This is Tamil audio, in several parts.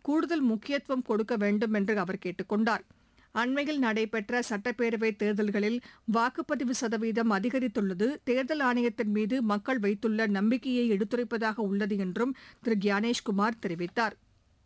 கூடுதல் முக்கியத்துவம் கொடுக்க வேண்டும் என்று அவர் கேட்டுக் கொண்டார் அண்மையில் நடைபெற்ற சட்டப்பேரவை தேர்தல்களில் வாக்குப்பதிவு சதவீதம் அதிகரித்துள்ளது தேர்தல் ஆணையத்தின் மீது மக்கள் வைத்துள்ள நம்பிக்கையை எடுத்துரைப்பதாக உள்ளது என்றும் திரு கியானேஷ்குமார் தெரிவித்தார்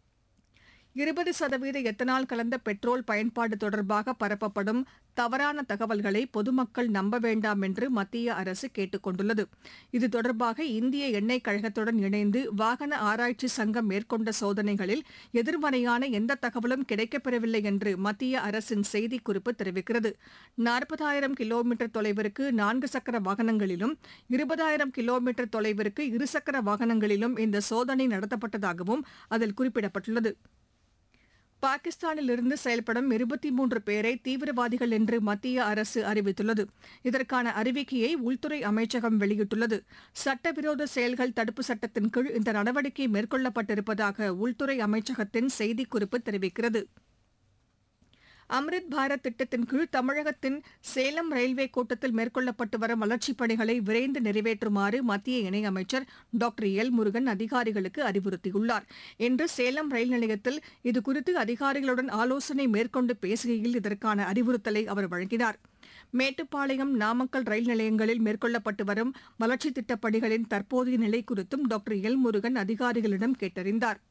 இருபது சதவீத எத்தனால் கலந்த பெட்ரோல் பயன்பாடு தொடர்பாக பரப்பப்படும் தவறான தகவல்களை பொதுமக்கள் நம்ப வேண்டாம் என்று மத்திய அரசு கேட்டுக் கொண்டுள்ளது இது தொடர்பாக இந்திய எண்ணெய் கழகத்துடன் இணைந்து வாகன ஆராய்ச்சி சங்கம் மேற்கொண்ட சோதனைகளில் எதிர்மறையான எந்த தகவலும் கிடைக்கப்பெறவில்லை என்று மத்திய அரசின் செய்திக்குறிப்பு தெரிவிக்கிறது நாற்பதாயிரம் கிலோமீட்டர் தொலைவிற்கு நான்கு சக்கர வாகனங்களிலும் இருபதாயிரம் கிலோமீட்டர் தொலைவிற்கு இருசக்கர வாகனங்களிலும் இந்த சோதனை நடத்தப்பட்டதாகவும் அதில் குறிப்பிடப்பட்டுள்ளது பாகிஸ்தானிலிருந்து செயல்படும் இருபத்தி மூன்று பேரை தீவிரவாதிகள் என்று மத்திய அரசு அறிவித்துள்ளது இதற்கான அறிவிக்கையை உள்துறை அமைச்சகம் வெளியிட்டுள்ளது சட்டவிரோத செயல்கள் தடுப்பு சட்டத்தின் கீழ் இந்த நடவடிக்கை மேற்கொள்ளப்பட்டிருப்பதாக உள்துறை அமைச்சகத்தின் செய்திக்குறிப்பு தெரிவிக்கிறது அம்ரித் பாரத் திட்டத்தின் கீழ் தமிழகத்தின் சேலம் ரயில்வே கோட்டத்தில் மேற்கொள்ளப்பட்டு வரும் வளர்ச்சிப் பணிகளை விரைந்து நிறைவேற்றுமாறு மத்திய இணையமைச்சர் டாக்டர் எல் முருகன் அதிகாரிகளுக்கு அறிவுறுத்தியுள்ளார் இன்று சேலம் ரயில் நிலையத்தில் இதுகுறித்து அதிகாரிகளுடன் ஆலோசனை மேற்கொண்டு பேசுகையில் இதற்கான அறிவுறுத்தலை அவர் வழங்கினார் மேட்டுப்பாளையம் நாமக்கல் ரயில் நிலையங்களில் மேற்கொள்ளப்பட்டு வரும் வளர்ச்சித் திட்டப் பணிகளின் தற்போதைய நிலை குறித்தும் டாக்டர் எல் முருகன் அதிகாரிகளிடம் கேட்டறிந்தார்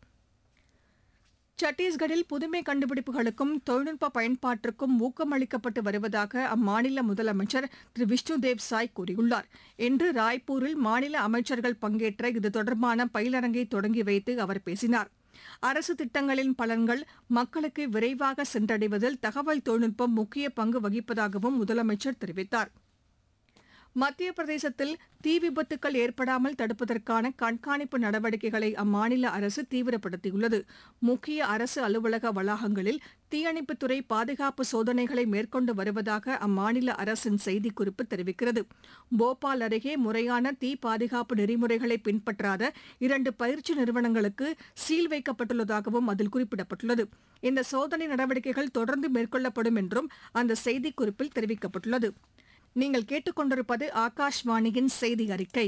சத்தீஸ்கரில் புதுமை கண்டுபிடிப்புகளுக்கும் தொழில்நுட்ப பயன்பாட்டிற்கும் ஊக்கமளிக்கப்பட்டு வருவதாக அம்மாநில முதலமைச்சர் திரு விஷ்ணுதேவ் சாய் கூறியுள்ளார் இன்று ராய்ப்பூரில் மாநில அமைச்சர்கள் பங்கேற்ற இது தொடர்பான பயிலரங்கை தொடங்கி வைத்து அவர் பேசினார் அரசு திட்டங்களின் பலன்கள் மக்களுக்கு விரைவாக சென்றடைவதில் தகவல் தொழில்நுட்பம் முக்கிய பங்கு வகிப்பதாகவும் முதலமைச்சர் தெரிவித்தார் மத்திய பிரதேசத்தில் தீ விபத்துக்கள் ஏற்படாமல் தடுப்பதற்கான கண்காணிப்பு நடவடிக்கைகளை அம்மாநில அரசு தீவிரப்படுத்தியுள்ளது முக்கிய அரசு அலுவலக வளாகங்களில் தீயணைப்புத்துறை பாதுகாப்பு சோதனைகளை மேற்கொண்டு வருவதாக அம்மாநில அரசின் செய்திக்குறிப்பு தெரிவிக்கிறது போபால் அருகே முறையான தீ பாதுகாப்பு நெறிமுறைகளை பின்பற்றாத இரண்டு பயிற்சி நிறுவனங்களுக்கு சீல் வைக்கப்பட்டுள்ளதாகவும் அதில் குறிப்பிடப்பட்டுள்ளது இந்த சோதனை நடவடிக்கைகள் தொடர்ந்து மேற்கொள்ளப்படும் என்றும் அந்த செய்திக்குறிப்பில் தெரிவிக்கப்பட்டுள்ளது நீங்கள் கேட்டுக்கொண்டிருப்பது ஆகாஷ்வாணியின் செய்தி அறிக்கை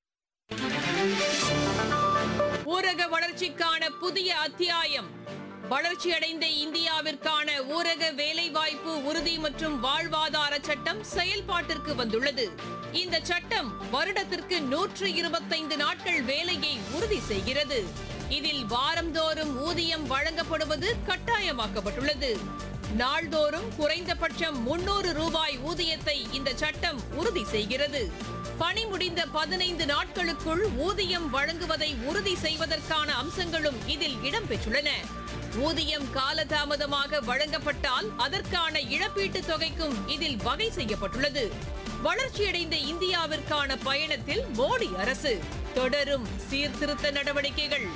ஊரக வளர்ச்சிக்கான புதிய அத்தியாயம் வளர்ச்சியடைந்த இந்தியாவிற்கான ஊரக வேலைவாய்ப்பு உறுதி மற்றும் வாழ்வாதார சட்டம் செயல்பாட்டிற்கு வந்துள்ளது இந்த சட்டம் வருடத்திற்கு நூற்று இருபத்தைந்து நாட்கள் வேலையை உறுதி செய்கிறது இதில் வாரந்தோறும் ஊதியம் வழங்கப்படுவது கட்டாயமாக்கப்பட்டுள்ளது நாள்தோறும் குறைந்தபட்சம் முன்னூறு ரூபாய் ஊதியத்தை இந்த சட்டம் உறுதி செய்கிறது பணி முடிந்த பதினைந்து நாட்களுக்குள் ஊதியம் வழங்குவதை உறுதி செய்வதற்கான அம்சங்களும் இதில் இடம்பெற்றுள்ளன ஊதியம் காலதாமதமாக வழங்கப்பட்டால் அதற்கான இழப்பீட்டுத் தொகைக்கும் இதில் வகை செய்யப்பட்டுள்ளது வளர்ச்சியடைந்த இந்தியாவிற்கான பயணத்தில் மோடி அரசு தொடரும் சீர்திருத்த நடவடிக்கைகள்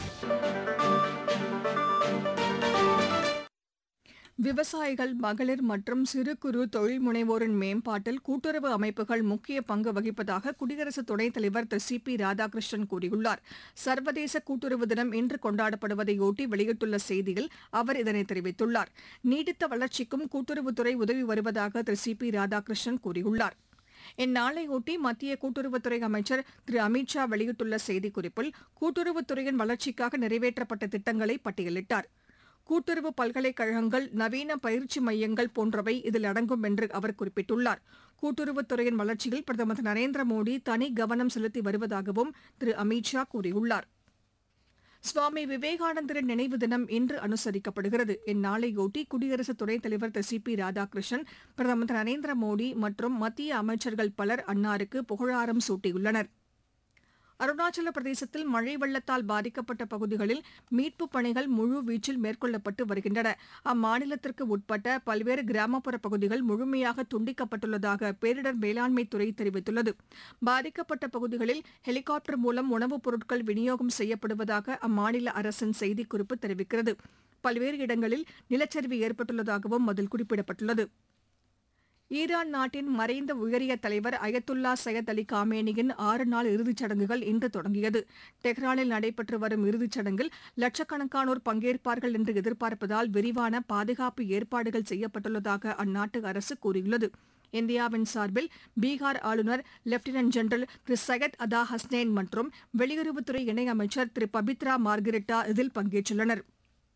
விவசாயிகள் மகளிர் மற்றும் சிறு குறு தொழில் முனைவோரின் மேம்பாட்டில் கூட்டுறவு அமைப்புகள் முக்கிய பங்கு வகிப்பதாக குடியரசு துணைத் தலைவர் திரு சி பி ராதாகிருஷ்ணன் கூறியுள்ளார் சர்வதேச கூட்டுறவு தினம் இன்று கொண்டாடப்படுவதையொட்டி வெளியிட்டுள்ள செய்தியில் அவர் இதனை தெரிவித்துள்ளார் நீடித்த வளர்ச்சிக்கும் கூட்டுறவுத்துறை உதவி வருவதாக திரு சி பி ராதாகிருஷ்ணன் கூறியுள்ளார் இந்நாளையொட்டி மத்திய கூட்டுறவுத்துறை அமைச்சர் திரு அமித்ஷா வெளியிட்டுள்ள செய்திக்குறிப்பில் கூட்டுறவுத்துறையின் வளர்ச்சிக்காக நிறைவேற்றப்பட்ட திட்டங்களை பட்டியலிட்டார் கூட்டுறவு பல்கலைக்கழகங்கள் நவீன பயிற்சி மையங்கள் போன்றவை இதில் அடங்கும் என்று அவர் குறிப்பிட்டுள்ளார் கூட்டுறவுத்துறையின் வளர்ச்சியில் பிரதமர் திரு நரேந்திர மோடி தனி கவனம் செலுத்தி வருவதாகவும் திரு அமித்ஷா கூறியுள்ளார் சுவாமி விவேகானந்தரின் நினைவு தினம் இன்று அனுசரிக்கப்படுகிறது இந்நாளையொட்டி குடியரசு துணைத் தலைவர் திரு சி பி ராதாகிருஷ்ணன் பிரதமர் திரு நரேந்திர மோடி மற்றும் மத்திய அமைச்சர்கள் பலர் அன்னாருக்கு புகழாரம் சூட்டியுள்ளனர் அருணாச்சல பிரதேசத்தில் மழை வெள்ளத்தால் பாதிக்கப்பட்ட பகுதிகளில் மீட்புப் பணிகள் முழு வீச்சில் மேற்கொள்ளப்பட்டு வருகின்றன அம்மாநிலத்திற்கு உட்பட்ட பல்வேறு கிராமப்புற பகுதிகள் முழுமையாக துண்டிக்கப்பட்டுள்ளதாக பேரிடர் மேலாண்மை துறை தெரிவித்துள்ளது பாதிக்கப்பட்ட பகுதிகளில் ஹெலிகாப்டர் மூலம் உணவுப் பொருட்கள் விநியோகம் செய்யப்படுவதாக அம்மாநில அரசின் செய்திக்குறிப்பு தெரிவிக்கிறது பல்வேறு இடங்களில் நிலச்சரிவு ஏற்பட்டுள்ளதாகவும் அதில் குறிப்பிடப்பட்டுள்ளது ஈரான் நாட்டின் மறைந்த உயரிய தலைவர் அயத்துல்லா சையத் அலி காமேனியின் ஆறு நாள் இறுதிச் சடங்குகள் இன்று தொடங்கியது டெஹ்ரானில் நடைபெற்று வரும் இறுதிச் சடங்கில் லட்சக்கணக்கானோர் பங்கேற்பார்கள் என்று எதிர்பார்ப்பதால் விரிவான பாதுகாப்பு ஏற்பாடுகள் செய்யப்பட்டுள்ளதாக அந்நாட்டு அரசு கூறியுள்ளது இந்தியாவின் சார்பில் பீகார் ஆளுநர் லெப்டினன்ட் ஜெனரல் திரு சையத் அதா ஹஸ்னேன் மற்றும் வெளியுறவுத்துறை இணையமைச்சர் திரு பபித்ரா மார்கரெட்டா இதில் பங்கேற்றுள்ளனா்